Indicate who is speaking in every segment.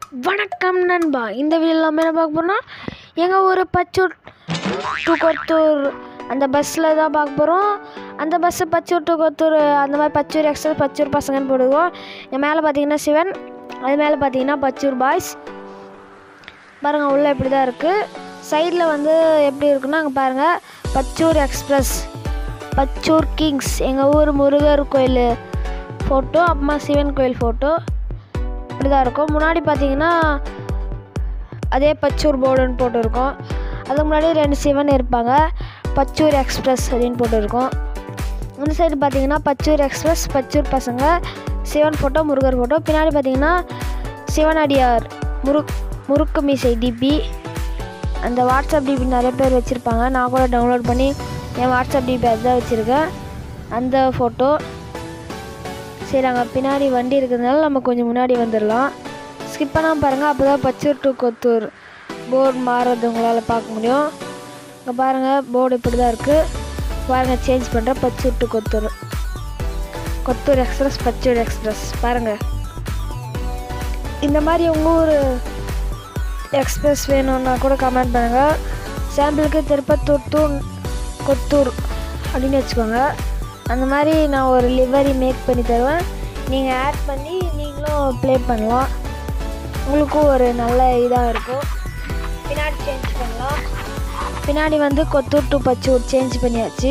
Speaker 1: வணக்கம் நண்பா இந்த வீடியோவில் நம்ம என்ன பார்க்க போகிறோம்னா எங்கள் ஊர் பச்சூர் டு கொத்தூர் அந்த பஸ்ஸில் தான் பார்க்க போகிறோம் அந்த பஸ்ஸு பச்சூர் டு கொத்தூர் அந்த மாதிரி பச்சூர் எக்ஸ்பிரஸ் பச்சூர் பசங்கன்னு போடுவோம் என் மேலே பார்த்தீங்கன்னா சிவன் அது மேலே பார்த்தீங்கன்னா பச்சூர் பாய்ஸ் பாருங்கள் உள்ளே இப்படி தான் இருக்குது சைடில் வந்து எப்படி இருக்குன்னா அங்கே பாருங்கள் பச்சூர் எக்ஸ்பிரஸ் பச்சூர் கிங்ஸ் எங்கள் ஊர் முருகர் கோயில் ஃபோட்டோ அப்புறமா சிவன் கோயில் ஃபோட்டோ இப்படி தான் இருக்கும் முன்னாடி பார்த்தீங்கன்னா அதே பச்சூர் போர்டுன்னு போட்டுருக்கோம் அதுக்கு முன்னாடி ரெண்டு சிவன் இருப்பாங்க பச்சூர் எக்ஸ்பிரஸ் அப்படின்னு போட்டுருக்கோம் இந்த சைடு பார்த்தீங்கன்னா பச்சூர் எக்ஸ்பிரஸ் பச்சூர் பசங்க சிவன் ஃபோட்டோ முருகர் ஃபோட்டோ பின்னாடி பார்த்தீங்கன்னா சிவனடியார் முரு முறுக்கு மீசை டிபி அந்த வாட்ஸ்அப் டிபி நிறைய பேர் வச்சுருப்பாங்க நான் கூட டவுன்லோட் பண்ணி என் வாட்ஸ்அப் டிபி அதுதான் வச்சுருக்கேன் அந்த ஃபோட்டோ சரி அங்கே பின்னாடி வண்டி இருக்கிறதுனால நம்ம கொஞ்சம் முன்னாடி வந்துடலாம் ஸ்கிப் பண்ணாமல் பாருங்கள் அப்போ தான் பச்சூர் டு கொத்தூர் போர்டு மாறுறது உங்களால் பார்க்க முடியும் இங்கே பாருங்கள் போர்டு இப்படி தான் இருக்குது பாருங்கள் சேஞ்ச் பண்ணுறேன் Pachur to Kothur Kothur express Pachur express பாருங்கள் இந்த மாதிரி உங்கள் ஊர் எக்ஸ்பிரஸ் வேணும்னா கூட கமெண்ட் பண்ணுங்கள் சாம்பிளுக்கு திருப்பத்தூர் டு கொத்தூர் அப்படின்னு வச்சுக்கோங்க அந்த மாதிரி நான் ஒரு லிவரி மேக் பண்ணி தருவேன் நீங்கள் ஆட் பண்ணி நீங்களும் ப்ளே பண்ணலாம் உங்களுக்கும் ஒரு நல்ல இதாக இருக்கும் பின்னாடி சேஞ்ச் பண்ணலாம் பின்னாடி வந்து கொத்தூர் டு பச்சூர் சேஞ்ச் பண்ணியாச்சு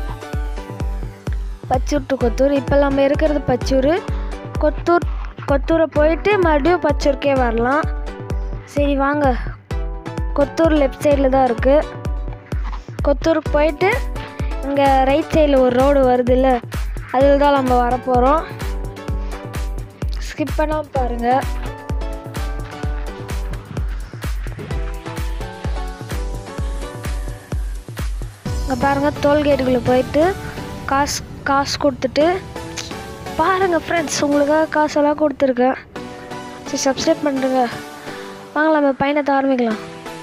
Speaker 1: பச்சூர் டு கொத்தூர் இப்போ நம்ம இருக்கிறது பச்சூர் கொத்தூர் கொத்தூரை போயிட்டு மறுபடியும் பச்சூருக்கே வரலாம் சரி வாங்க கொத்தூர் லெஃப்ட் சைடில் தான் இருக்குது கொத்தூருக்கு போயிட்டு இங்கே ரைட் சைடில் ஒரு ரோடு வருது இல்லை அதில் தான் நம்ம வரப்போகிறோம் ஸ்கிப் பண்ணாமல் பாருங்கள் இங்கே பாருங்கள் டோல்கேட்டுக்குள்ளே போயிட்டு காசு காசு கொடுத்துட்டு பாருங்கள் ஃப்ரெண்ட்ஸ் உங்களுக்காக காசெல்லாம் கொடுத்துருக்கேன் சரி சப்ஸ்கிரைப் பண்ணுறேங்க வாங்க நம்ம பயணத்தை ஆரம்பிக்கலாம்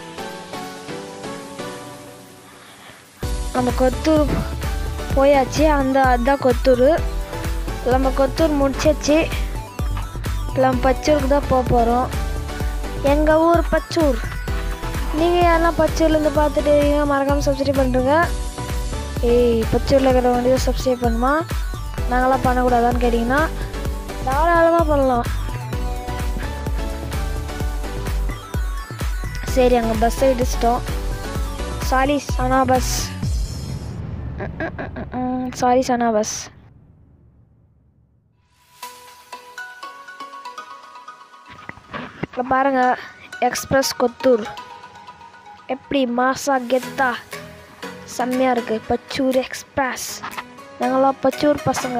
Speaker 1: நம்ம கொத்தூர் போயாச்சு அந்த அதுதான் கொத்தூர் நம்ம கொத்தூர் முடிச்சாச்சு நம்ம பச்சூருக்கு தான் போக போகிறோம் எங்கள் ஊர் பச்சூர் நீங்கள் யாரெல்லாம் பச்சூர்லேருந்து பார்த்துட்டு இருக்கீங்க மறக்காமல் சப்ஸ்கிரைப் பண்ணுறங்க ஏய் பச்சூரில் இருக்கிற வண்டி தான் சப்ஸ்கிரைப் பண்ணுமா நாங்களாம் பண்ணக்கூடாதான்னு கேட்டிங்கன்னா தாராளமாக பண்ணலாம் சரி அங்கே பஸ்ஸை இடிச்சிட்டோம் சாரி சனா பஸ் சாரி சனா பஸ் இப்போ பாருங்கள் எக்ஸ்பிரஸ் கொத்தூர் எப்படி மாசா கெத்தா செம்மையாக இருக்குது பச்சூர் எக்ஸ்பிரஸ் நாங்களாம் பச்சூர் பசங்க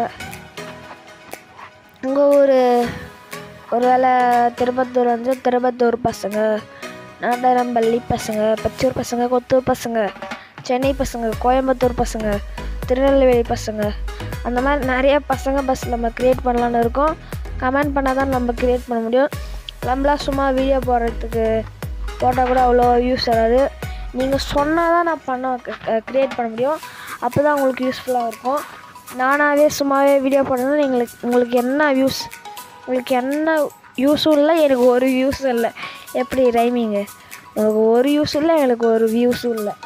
Speaker 1: உங்கள் ஊர் ஒருவேளை திருப்பத்தூர் வந்து திருப்பத்தூர் பசங்க நாடரம்பள்ளி பசங்க பச்சூர் பசங்க கொத்தூர் பசங்க சென்னை பசங்க கோயம்புத்தூர் பசங்க திருநெல்வேலி பசங்க அந்த மாதிரி நிறைய பசங்க பஸ் நம்ம க்ரியேட் பண்ணலான்னு இருக்கோம் கமெண்ட் பண்ணால் தான் நம்ம க்ரியேட் பண்ண முடியும் நம்மளாம் சும்மா வீடியோ போடுறதுக்கு போட்டால் கூட அவ்வளோ யூஸ் வராது நீங்கள் சொன்னால் தான் நான் பண்ண க்ரியேட் பண்ண முடியும் அப்போ தான் உங்களுக்கு யூஸ்ஃபுல்லாக இருக்கும் நானாகவே சும்மாவே வீடியோ போடணும் எங்களுக்கு உங்களுக்கு என்ன யூஸ் உங்களுக்கு என்ன யூஸும் இல்லை எனக்கு ஒரு யூஸும் இல்லை எப்படி ரைமிங்கு உங்களுக்கு ஒரு யூஸ் இல்லை எனக்கு ஒரு வியூஸும் இல்லை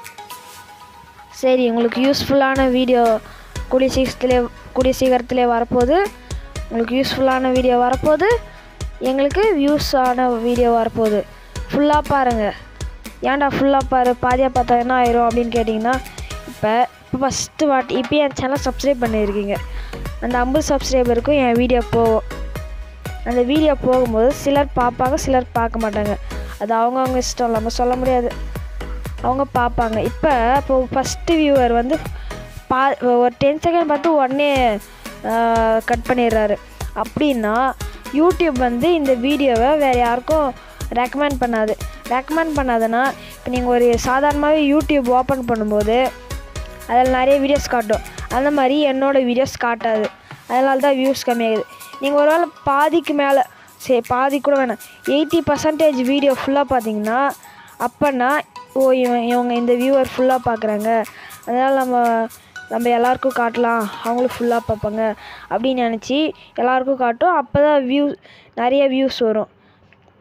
Speaker 1: சரி உங்களுக்கு யூஸ்ஃபுல்லான வீடியோ கூடிய சீக்கிரத்துலேயே கூடிய சீக்கிரத்துலேயே வரப்போகுது உங்களுக்கு யூஸ்ஃபுல்லான வீடியோ வரப்போகுது எங்களுக்கு வியூஸ் ஆன வீடியோ வரப்போகுது ஃபுல்லாக பாருங்கள் ஏன்டா ஃபுல்லாக பாரு பாதியாக பார்த்தா என்ன ஆயிரும் அப்படின்னு கேட்டிங்கன்னா இப்போ இப்போ ஃபஸ்ட்டு வாட்டி இப்போ என் சேனல் சப்ஸ்கிரைப் பண்ணியிருக்கீங்க அந்த ஐம்பது சப்ஸ்கிரைபருக்கும் என் வீடியோ போகும் அந்த வீடியோ போகும்போது சிலர் பார்ப்பாங்க சிலர் பார்க்க மாட்டாங்க அது அவங்கவுங்க இஷ்டம் நம்ம சொல்ல முடியாது அவங்க பார்ப்பாங்க இப்போ இப்போ ஃபஸ்ட்டு வியூவர் வந்து பா ஒரு டென் செகண்ட் பார்த்து உடனே கட் பண்ணிடுறாரு அப்படின்னா யூடியூப் வந்து இந்த வீடியோவை வேறு யாருக்கும் ரெக்கமெண்ட் பண்ணாது ரெக்கமெண்ட் பண்ணாதுன்னா இப்போ நீங்கள் ஒரு சாதாரணமாகவே யூடியூப் ஓப்பன் பண்ணும்போது அதில் நிறைய வீடியோஸ் காட்டும் அந்த மாதிரி என்னோடய வீடியோஸ் காட்டாது அதனால தான் வியூஸ் கம்மியாகுது நீங்கள் ஒரு வேளை பாதிக்கு மேலே சரி பாதி கூட வேணாம் எயிட்டி பர்சன்டேஜ் வீடியோ ஃபுல்லாக பார்த்தீங்கன்னா அப்போன்னா ஓ இவன் இவங்க இந்த வியூவர் ஃபுல்லாக பார்க்குறாங்க அதனால் நம்ம நம்ம எல்லாருக்கும் காட்டலாம் அவங்களும் ஃபுல்லாக பார்ப்பாங்க அப்படின்னு நினச்சி எல்லாருக்கும் காட்டும் அப்போ தான் வியூ நிறைய வியூஸ் வரும்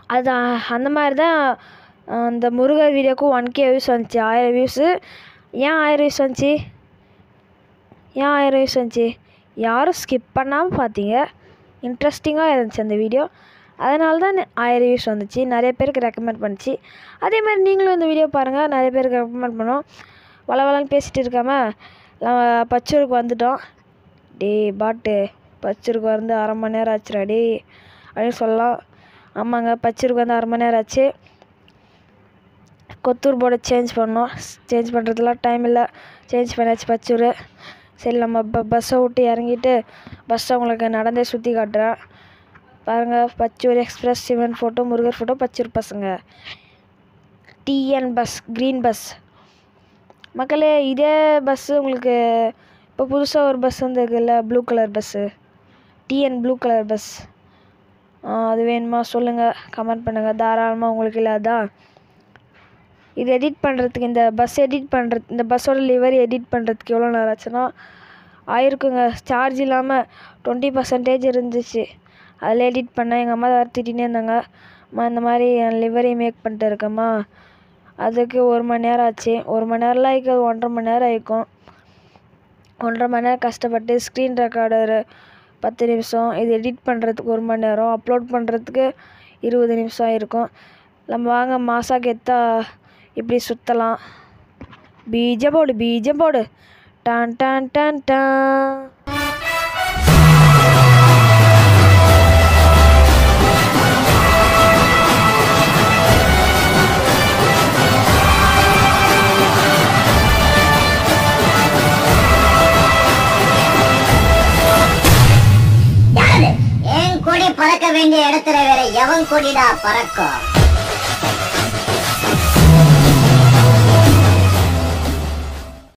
Speaker 1: அது அந்த மாதிரி தான் அந்த முருகர் வீடியோக்கும் ஒன் கே வியூஸ் வந்துச்சு ஆயிரம் வியூஸு ஏன் ஆயிரம் வியூஸ் வந்துச்சு ஏன் ஆயிரம் வியூஸ் வந்துச்சு யாரும் ஸ்கிப் பண்ணாமல் பார்த்தீங்க இன்ட்ரெஸ்டிங்காக இருந்துச்சு அந்த வீடியோ அதனால தான் ஆயிரம் வியூஸ் வந்துச்சு நிறைய பேருக்கு ரெக்கமெண்ட் பண்ணுச்சு அதே மாதிரி நீங்களும் இந்த வீடியோ பாருங்கள் நிறைய பேருக்கு ரெக்கமெண்ட் பண்ணோம் வள வளன்னு பேசிகிட்டு இருக்காம நம்ம பச்சூருக்கு வந்துட்டோம் டே பாட்டு பச்சூருக்கு வந்து அரை மணி நேரம் ஆச்சுடா டே அப்படின்னு சொல்லலாம் ஆமாங்க பச்சூருக்கு வந்து அரை மணி நேரம் ஆச்சு கொத்தூர் போர்டை சேஞ்ச் பண்ணோம் சேஞ்ச் பண்ணுறதுலாம் டைம் இல்லை சேஞ்ச் பண்ணியாச்சு பச்சூர் சரி நம்ம ப பஸ்ஸை விட்டு இறங்கிட்டு பஸ்ஸை உங்களுக்கு நடந்தே சுற்றி காட்டுறேன் பாருங்கள் Pachur express Sivan photo Murugar photo Pachur பசங்க டிஎன் பஸ் க்ரீன் பஸ் மக்களே இதே பஸ்ஸு உங்களுக்கு இப்போ புதுசாக ஒரு பஸ் வந்துருக்குல்ல blue colour bus TN blue colour bus அது வேணுமா சொல்லுங்கள் கமெண்ட் பண்ணுங்கள் தாராளமாக உங்களுக்கு இல்லாதான் இது எடிட் பண்ணுறதுக்கு இந்த பஸ் எடிட் பண்ணுறது இந்த பஸ்ஸோட லிவரி எடிட் பண்ணுறதுக்கு எவ்வளோ நேரம் ஆச்சுன்னா ஆயிருக்குங்க சார்ஜ் இல்லாமல் டுவெண்ட்டி பர்சன்டேஜ் இருந்துச்சு அதில் எடிட் பண்ணேன் எங்கள் அம்மா வேறு திட்டினே இருந்தாங்க அம்மா இந்த மாதிரி என் லிவரி மேக் பண்ணிட்டு இருக்கேம்மா அதுக்கு ஒரு மணி நேரம் ஆச்சு ஒரு மணி நேரம்லாம் ஆயிக்காது ஒன்றரை மணி நேரம் ஆயிக்கும் ஒன்றரை மணி நேரம் கஷ்டப்பட்டு ஸ்க்ரீன் ரெக்கார்டர் பத்து நிமிஷம் இது எடிட் பண்ணுறதுக்கு ஒரு மணி நேரம் அப்லோட் பண்ணுறதுக்கு இருபது நிமிஷம் ஆயிருக்கும் நம்ம வாங்க மாசா கெத்தா இப்படி சுற்றலாம் பீஜம் போடு பீஜம் போடு டான் டான் டான் டான்
Speaker 2: யாரு என் கொடி பறக்க வேண்டிய இடத்துல வேற எவன் கொடிடா பறக்கும்